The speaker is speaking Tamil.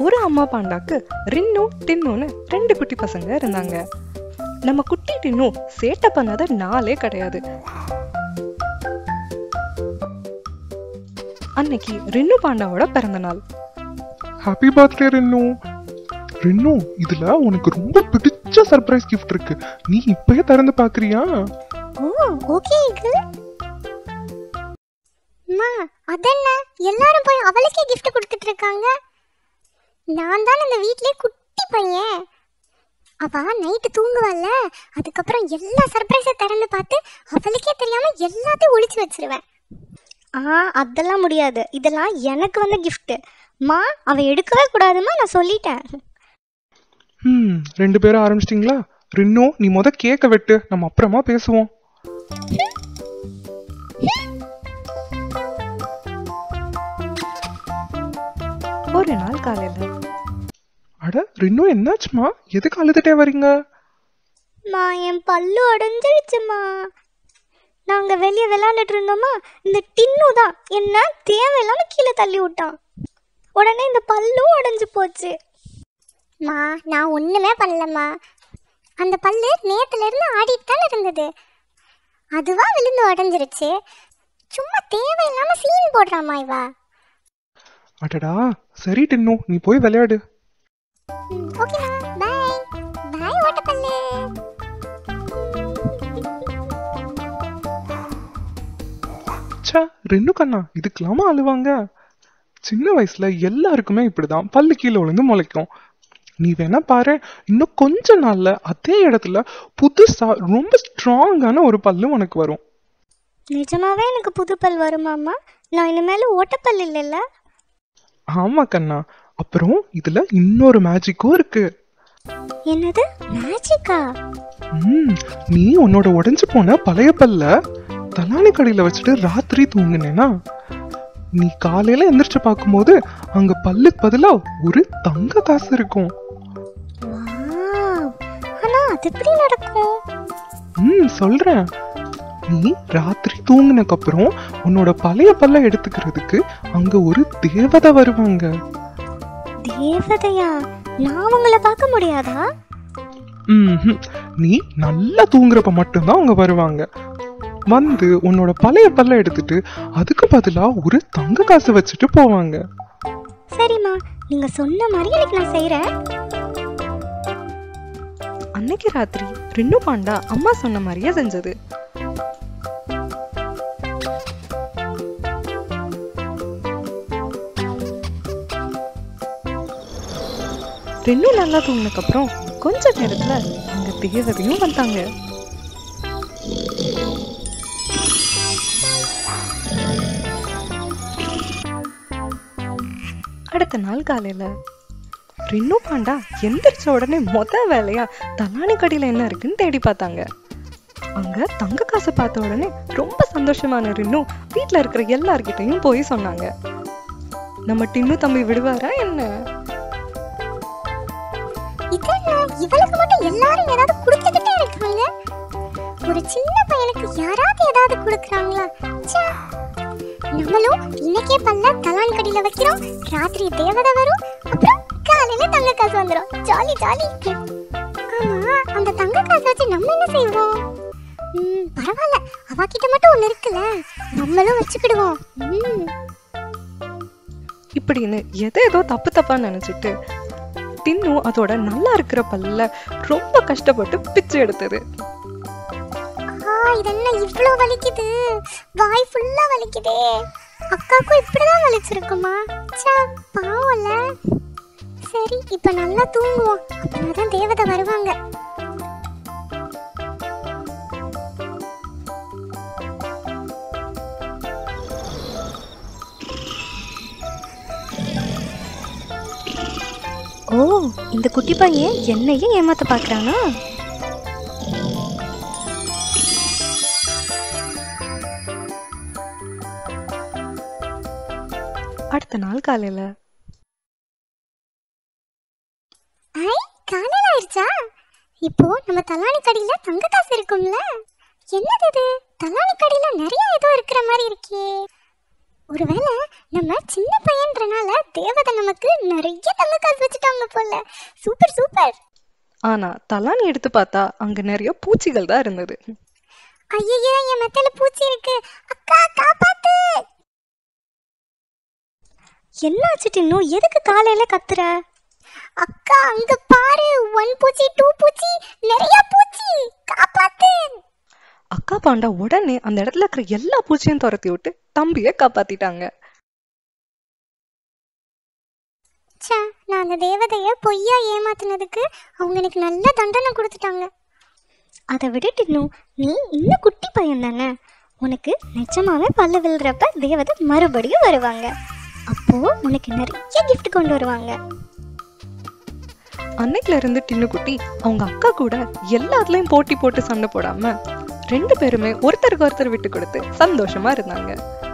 ஒரு அம்மா பாண்டாக்கு ரின்னு டின்னுன்னு ரெண்டு குட்டி பசங்க இருந்தாங்க நம்ம குட்டி டின்னு சேட்டை பண்ணாத நாளே கிடையாது அன்னைக்கு ரின்னு பாண்டாவோட பிறந்த நாள் ஹாப்பி பர்த்டே ரென்னு ரென்னு இதுல உனக்கு ரொம்ப பிடிச்ச சர்ப்ரைஸ் கிஃப்ட் இருக்கு நீ இப்பயே திறந்து பாக்குறியா ஓ ஓகே அங்கிள் அம்மா அதென்ன எல்லாரும் போய் அவளுக்கே gift கொடுத்துட்டு இருக்காங்க நான் தான் இந்த வீட்லயே குட்டி பையன் அவ நைட்டு தூங்குவாள்ல அதுக்கப்புறம் எல்லா சர்ப்ரைஸை திறந்து பார்த்து அவளுக்கே தெரியாம எல்லாத்தையும் ஒளிச்சு வச்சிருவேன் ஆ அதெல்லாம் முடியாது இதெல்லாம் எனக்கு வந்த gift மா அவ எடுக்கவே கூடாதுமா நான் சொல்லிட்டேன் ம் ரெண்டு பேரும் ஆரம்பிச்சிட்டிங்களா ரென்னு நீ முத கேக்க வெட்டு நம்ம அப்புறமா பேசுவோம் ஒரு நாள் காலையில அட ரென்னு என்னாச்சுமா எதுக்கு அழுதுட்டே வரீங்க மா என் பல்லு உடஞ்சிருச்சுமா நாங்க வெளியே விளையாண்டுட்டு இருந்தோமா இந்த டின்னு தான் என்ன தேவையில்லாம கீழே தள்ளி விட்டான் உடனே இந்த பல்லும் உடைஞ்சு போச்சு மா நான் ஒண்ணுமே பண்ணலம்மா அந்த பல்லு நேத்துல இருந்து ஆடிட்டு தானே இருந்தது அதுவா விழுந்து உடஞ்சிருச்சு சும்மா தேவையில்லாம சீன் போடுறாமா இவா அடடா சரி டின்னு நீ போய் விளையாடு ஓகேமா பாய் பாய் ஓட்டப்பல்லு ச்சே ரென்னு கண்ணா இதுக்கெல்லாமா அழுவாங்க சின்ன வயசுல எல்லாருக்குமே இப்படிதான் பல்லு கீழே விழுந்து முளைக்கும் நீ வேணா பாரு இன்னும் கொஞ்ச நாள்ல அதே இடத்துல புதுசா ரொம்ப ஸ்ட்ராங்கான ஒரு பல்லு உனக்கு வரும் நிஜமாவே எனக்கு புது பல் வருமாம்மா நான் இனிமேல் ஓட்டப்பல் இல்லைல்ல ஆமா கண்ணா அப்புறம் இதுல இன்னொரு மேஜிக்கும் இருக்கு என்னது மேஜிக்கா ம் நீ உன்னோட உடைஞ்சு போன பழைய பல்ல தலானி கடையில வச்சுட்டு ராத்திரி தூங்குனேனா நீ காலையில எந்திரிச்சு பார்க்கும்போது அங்க பல்லுக்கு பதிலா ஒரு தங்க காசு இருக்கும் வாவ் ஆனா அது எப்படி நடக்கும் ம் சொல்றேன் நீ ராத்திரி தூங்குனக்கு அப்புறம் உன்னோட பழைய பல்ல எடுத்துக்கிறதுக்கு அங்க ஒரு தேவதை வருவாங்க தேவதையா நான் உங்களை பார்க்க முடியாதா ம்ஹும். நீ நல்லா தூங்குறப்ப மட்டும்தான் அவங்க வருவாங்க வந்து உன்னோட பழைய பல்ல எடுத்துட்டு அதுக்கு பதிலா ஒரு தங்க காசு வச்சுட்டு போவாங்க சரிம்மா நீங்க சொன்ன மாதிரி எனக்கு நான் செய்றேன் அன்னைக்கு ராத்திரி ரின்னு பாண்டா அம்மா சொன்ன மாதிரியே செஞ்சது ரின்னு நல்லா தூங்கினதுக்கு அப்புறம் கொஞ்ச நேரத்துல அங்க தேவதையும் வந்தாங்க அடுத்த நாள் காலையில ரின்னு பாண்டா எந்திரிச்ச உடனே மொத வேலையா தலானி கடையில என்ன இருக்குன்னு தேடி பார்த்தாங்க அங்க தங்க காசை பார்த்த உடனே ரொம்ப சந்தோஷமான ரின்னு வீட்ல இருக்கிற எல்லார்கிட்டயும் போய் சொன்னாங்க நம்ம டின்னு தம்பி விடுவாரா என்ன இதெல்லாம் இவளுக்கு மட்டும் எல்லாரும் ஏதாவது கொடுத்துக்கிட்டே இருக்காங்க ஒரு சின்ன பையனுக்கு யாராவது ஏதாவது கொடுக்குறாங்களா ச்சே. நம்மளும் இன்னைக்கே பல்ல தலான் கடியில வைக்கிறோம் ராத்திரி தேவதை வரும் அப்புறம் காலையில தங்க காசு வந்துடும் ஜாலி ஜாலி ஆமா அந்த தங்க காசு வச்சு நம்ம என்ன செய்வோம் ம் பரவாயில்ல அவகிட்ட மட்டும் ஒண்ணு இருக்குல்ல நம்மளும் வச்சுக்கிடுவோம் ம் இப்படின்னு எதை ஏதோ தப்பு தப்பா நினைச்சிட்டு டின்னு அதோட நல்லா இருக்கிற பல்ல ரொம்ப கஷ்டப்பட்டு பிச்சு எடுத்தது ஆ இது என்ன இவ்ளோ வலிக்குது வாய் ஃபுல்லா வலிக்குதே அக்காக்கும் இப்படிதான் வலிச்சிருக்குமா ச்சே பாவம்ல சரி இப்ப நல்லா தூங்குவோம் அப்பதான் தேவதை வருவாங்க ஓ இந்த குட்டி பையன் என்னையும் ஏமாத்த பாக்குறானா அடுத்த நாள் காலையில ஐ காலையில ஆயிடுச்சா இப்போ நம்ம தலானி கடையில தங்க காசு இருக்கும்ல என்னது இது தலானி கடையில நிறைய ஏதோ இருக்கிற மாதிரி இருக்கே ஒருவேளை நம்ம சின்ன பையன்றனால தேவதை நமக்கு நிறைய தங்க காசு வச்சுட்டாங்க போல சூப்பர் சூப்பர் ஆனா தலானி எடுத்து பார்த்தா அங்க நிறைய பூச்சிகள் தான் இருந்தது ஐயையே என் மெத்தையில பூச்சி இருக்கு அக்கா காப்பாத்து என்னாச்சு டின்னு எதுக்கு காலையில கத்துற அக்கா அங்க பாரு ஒன் பூச்சி டூ பூச்சி நிறைய பூச்சி காப்பாத்து அக்கா பாண்டா உடனே அந்த இடத்துல இருக்கிற எல்லா பூச்சியும் துரத்தி விட்டு தம்பியை காப்பாத்திட்டாங்க ச்சே நான் அந்த தேவதைய பொய்யா ஏமாத்துனதுக்கு அவங்க எனக்கு நல்ல தண்டனை கொடுத்துட்டாங்க அதை விட டின்னு நீ இன்னும் குட்டி பையன் தானே உனக்கு நிஜமாவே பல்லு விழுறப்ப தேவதை மறுபடியும் வருவாங்க அப்போ உனக்கு நிறைய gift கொண்டு வருவாங்க அன்னைக்குல இருந்து டின்னுக்குட்டி அவங்க அக்கா கூட எல்லாத்துலயும் போட்டி போட்டு சண்டை போடாம ரெண்டு பேருமே ஒருத்தருக்கு ஒருத்தர் விட்டு கொடுத்து சந்தோஷமா இருந்தாங்க